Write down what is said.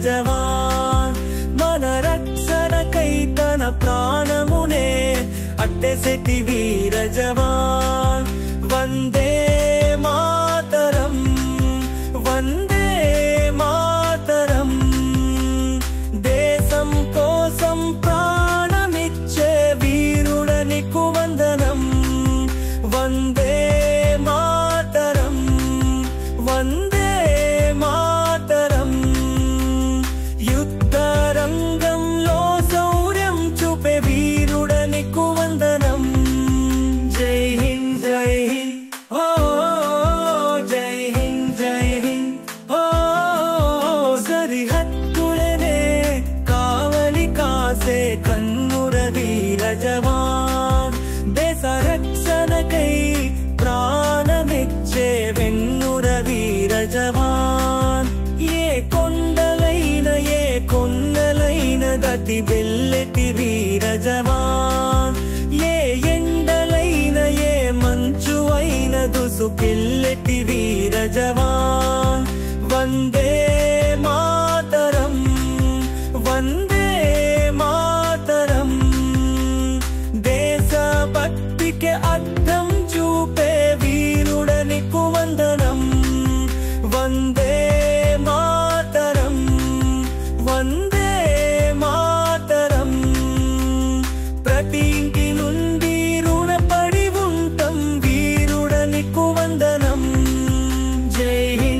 జవాన్ మన రక్షణకై తన ప్రాణమునే అట్టెసెటి వీర జవాన్ వందే మాతరం వందే మాతరం దేశం కోసం ప్రాణమిచ్చే వీరుడనికు వందనం వందే మాతరం వందే మాతరం యుద్ధ రంగంలో శౌర్యం చూపే వీరుడనికు వందనం జై హింద్ జై హింద్ ఓ జై హింద్ జై హింద్ ఓ సరిహద్దులనే కావలి కాసే కన్నుర వీర జవాన్ దేశ రక్షణకై ప్రాణమిచ్చే వెన్నుర వీర జవాన్ ఏ కొండలైన ఏ కొన్నలైన గతి వెళ్ళెటి వీర జవాన్ ఏ ఎండలైన ఏ మంచు అయిన దుసుకెళ్ళెటి వీర జవాన్ వందే మాతరం వందే మాతరం దేశ భక్తికి అర్థం చూపే వీరుడనికు వందనం వందే మాతరం వందే మాతరం ప్రతి ఇంటి నుండి రుణపడి ఉంటాం వీరుడనికు వందనం జై హింద్